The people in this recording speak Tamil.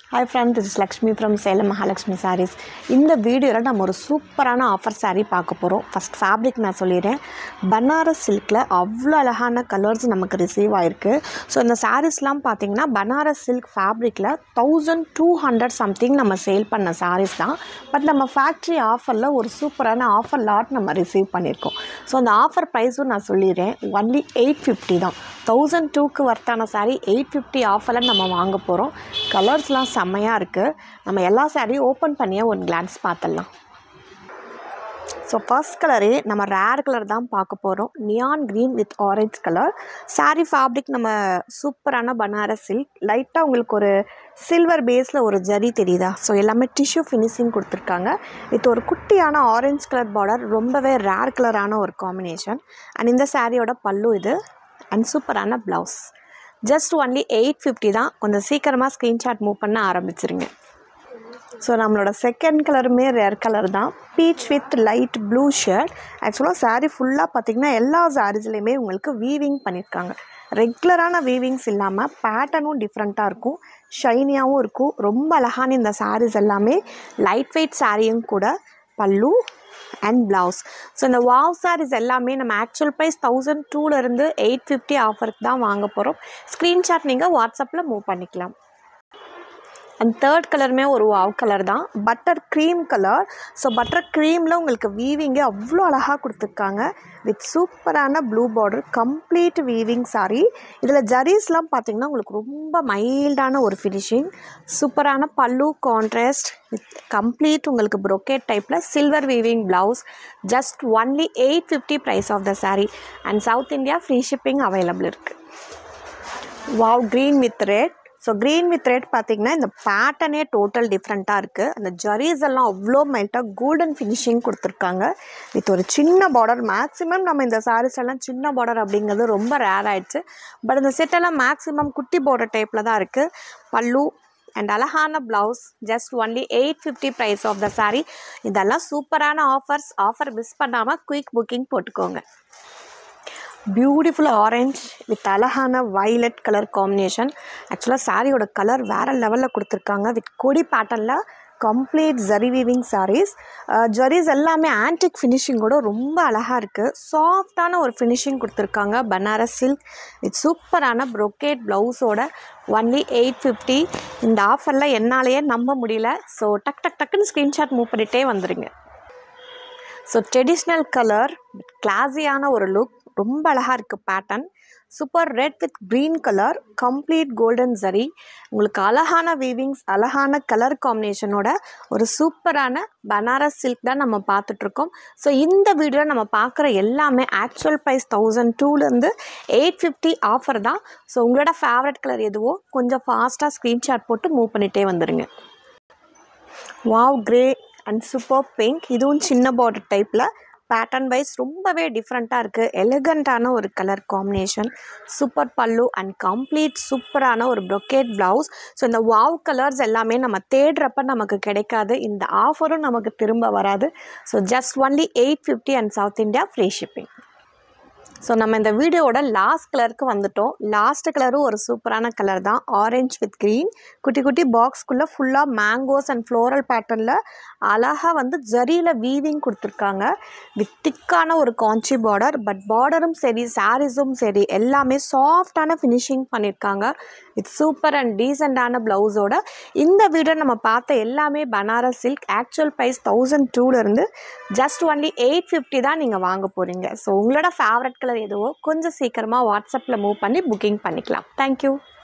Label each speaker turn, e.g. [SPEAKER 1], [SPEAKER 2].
[SPEAKER 1] hi friend this is Lakshmi from Salem Mahalakshmi sarees இந்த வீடியோவில் நம்ம ஒரு சூப்பரான ஆஃபர் saree பார்க்க போகிறோம் ஃபஸ்ட் ஃபேப்ரிக் நான் சொல்லிடுறேன் பனாரஸ் சில்கில் அவ்வளோ அழகான கலர்ஸ் நமக்கு ரிசீவ் ஆயிருக்கு ஸோ இந்த சாரீஸ்லாம் பார்த்தீங்கன்னா பனாரஸ் சில்க் ஃபேப்ரிக்கில் தௌசண்ட் டூ ஹண்ட்ரட் சம்திங் நம்ம சேல் பண்ண சாரீஸ் தான் பட் நம்ம ஃபேக்ட்ரி ஆஃபரில் ஒரு சூப்பரான ஆஃபர் லாட் நம்ம ரிசீவ் பண்ணியிருக்கோம் ஸோ அந்த ஆஃபர் ப்ரைஸும் நான் சொல்லிடுறேன் ஒன்லி எயிட் ஃபிஃப்டி தான் தௌசண்ட் டூக்கு வர்த்தான saree எயிட் ஃபிஃப்டி ஆஃபரில் நம்ம வாங்க போகிறோம் கலர்ஸ்லாம் செம்மையாக இருக்குது நம்ம எல்லா சாரியும் ஓப்பன் பண்ணியே ஒரு கிளான்ஸ் பார்த்துடலாம் ஸோ ஃபர்ஸ்ட் கலரே நம்ம ரேர் கலர் தான் பார்க்க போகிறோம் neon green with orange colour saree fabric நம்ம சூப்பரான பனாரஸ் சில்க் லைட்டாக உங்களுக்கு ஒரு சில்வர் பேஸில் ஒரு ஜரி தெரியுதா ஸோ எல்லாமே டிஷ்யூ ஃபினிஷிங் கொடுத்துருக்காங்க வித் ஒரு குட்டியான ஆரஞ்ச் கலர் பார்டர் ரொம்பவே ரேர் கலரான ஒரு காம்பினேஷன் அண்ட் இந்த சாரியோட பல்லு இது அண்ட் சூப்பரான blouse just only eight fifty தான் கொஞ்சம் சீக்கிரமாக ஸ்க்ரீன்ஷாட் மூவ் பண்ண ஆரம்பிச்சிருங்க ஸோ நம்மளோட செகண்ட் கலருமே ரேர் கலர் தான் peach with light blue shirt ஆக்சுவலாக saree ஃபுல்லாக பார்த்திங்கன்னா எல்லா சாரீஸ்லேயுமே உங்களுக்கு வீவிங் பண்ணியிருக்காங்க ரெகுலரான வீவிங்ஸ் இல்லாமல் பேட்டர்னும் டிஃப்ரெண்ட்டாக இருக்கும் ஷைனியாகவும் இருக்கும் ரொம்ப அழகான இந்த sarees எல்லாமே லைட் வெயிட் சாரியும் கூட பல்லு அண்ட் ப்ளவுஸ் ஸோ இந்த வாவ் சாரீஸ் எல்லாமே நம்ம ஆக்சுவல் ப்ரைஸ் தௌசண்ட் டூலேருந்து எயிட் ஃபிஃப்டி ஆஃபருக்கு தான் வாங்க போகிறோம் ஸ்க்ரீன்ஷாட் நீங்கள் வாட்ஸ்அப்பில் மூவ் பண்ணிக்கலாம் அண்ட் தேர்ட் கலருமே ஒரு வாவ் கலர் தான் butter cream colour so butter க்ரீமில் உங்களுக்கு வீவிங்கே அவ்வளோ அழகாக கொடுத்துருக்காங்க வித் சூப்பரான blue border complete weaving saree இதில் ஜரீஸ்லாம் பார்த்தீங்கன்னா உங்களுக்கு ரொம்ப மைல்டான ஒரு ஃபினிஷிங் சூப்பரான பல்லு கான்ட்ராஸ்ட் வித் கம்ப்ளீட் உங்களுக்கு brocade டைப்பில் silver weaving blouse just only eight fifty price of the saree and South India free shipping available இருக்குது wow green with red so green with red பார்த்தீங்கன்னா இந்த பேட்டர்னே டோட்டல் டிஃப்ரெண்ட்டாக இருக்குது அந்த ஜரீஸ் எல்லாம் அவ்வளோ மைல்ட்டாக கோல்டன் ஃபினிஷிங் கொடுத்துருக்காங்க வித் ஒரு சின்ன பார்டர் மேக்ஸிமம் நம்ம இந்த sarees எல்லாம் சின்ன பார்டர் அப்படிங்கிறது ரொம்ப ரேர் ஆயிடுச்சு பட் இந்த செட்டெல்லாம் மேக்ஸிமம் குட்டி பார்டர் டைப்பில் தான் இருக்குது பல்லு அண்ட் அழகான blouse just only eight fifty price of the saree இதெல்லாம் சூப்பரான ஆஃபர்ஸ் ஆஃபர் மிஸ் பண்ணாமல் குயிக் புக்கிங் போட்டுக்கோங்க பியூட்டிஃபுல் ஆரஞ்ச் வித் அழகான violet கலர் காம்பினேஷன் ஆக்சுவலாக சாரியோட கலர் வேறு லெவலில் கொடுத்துருக்காங்க வித் கொடி பேட்டர்னில் கம்ப்ளீட் ஜரி வீவிங் சாரீஸ் ஜரீஸ் எல்லாமே ஆன்டிக் ஃபினிஷிங்கோட ரொம்ப அழகாக இருக்குது சாஃப்டான ஒரு ஃபினிஷிங் கொடுத்துருக்காங்க பனாரஸ் சில்க் வித் சூப்பரான brocade ப்ளவுஸோட ஒன்லி எயிட் ஃபிஃப்டி இந்த ஆஃபரில் என்னாலேயே நம்ப முடியல ஸோ டக் டக் டக்குன்னு ஸ்க்ரீன்ஷாட் மூவ் பண்ணிகிட்டே வந்துடுங்க ஸோ ட்ரெடிஷ்னல் கலர் கிளாஸியான ஒரு லுக் ரொம்ப அழகாக இருக்குது pattern super red with green colour complete golden ஜரி உங்களுக்கு அழகான வீவிங்ஸ் அழகான கலர் காம்பினேஷனோட ஒரு சூப்பரான பனாரஸ் சில்க் தான் நம்ம பார்த்துட்ருக்கோம் ஸோ இந்த வீடியோவில் நம்ம பார்க்குற எல்லாமே ஆக்சுவல் ப்ரைஸ் தௌசண்ட் டூலேருந்து எயிட் ஃபிஃப்டி ஆஃபர் தான் ஸோ உங்களோட ஃபேவரட் கலர் எதுவோ கொஞ்சம் ஃபாஸ்ட்டாக ஸ்க்ரீன்ஷாட் போட்டு மூவ் பண்ணிகிட்டே வந்துடுங்க wow grey and super pink இதுவும் சின்ன பார்டர் டைப்பில் பேட்டர்ன் வைஸ் ரொம்பவே டிஃப்ரெண்ட்டாக இருக்குது எலிகண்ட்டான ஒரு கலர் காம்பினேஷன் சூப்பர் பல்லு அண்ட் கம்ப்ளீட் சூப்பரான ஒரு brocade ப்ளவுஸ் ஸோ இந்த வாவ் கலர்ஸ் எல்லாமே நம்ம தேடுறப்ப நமக்கு கிடைக்காது இந்த ஆஃபரும் நமக்கு திரும்ப வராது so just only eight fifty and South India free shipping so நம்ம இந்த வீடியோவோட லாஸ்ட் கலருக்கு வந்துட்டோம் லாஸ்ட் கலரும் ஒரு சூப்பரான கலர் தான் ஆரஞ்ச் வித் க்ரீன் குட்டி குட்டி பாக்ஸ்க்குள்ளே ஃபுல்லாக மேங்கோஸ் அண்ட் ஃப்ளோரல் பேட்டர்னில் அழகாக வந்து ஜரியில் வீவிங் கொடுத்துருக்காங்க வித் திக்கான ஒரு காஞ்சி பார்டர் பட் பார்டரும் சரி சாரீஸும் சரி எல்லாமே சாஃப்டான ஃபினிஷிங் பண்ணியிருக்காங்க வித் சூப்பர் அண்ட் டீசெண்டான ப்ளவுஸோட இந்த வீடியோ நம்ம பார்த்த எல்லாமே Banaras silk actual price thousand டூலேருந்து ஜஸ்ட் ஒன்லி எயிட் ஃபிஃப்டி தான் நீங்கள் வாங்க போகிறீங்க ஸோ உங்களோட ஃபேவரட் கலர் எதுவோ கொஞ்சம் சீக்கிரமாக வாட்ஸ்அப்பில் மூவ் பண்ணி புக்கிங் பண்ணிக்கலாம் தேங்க்யூ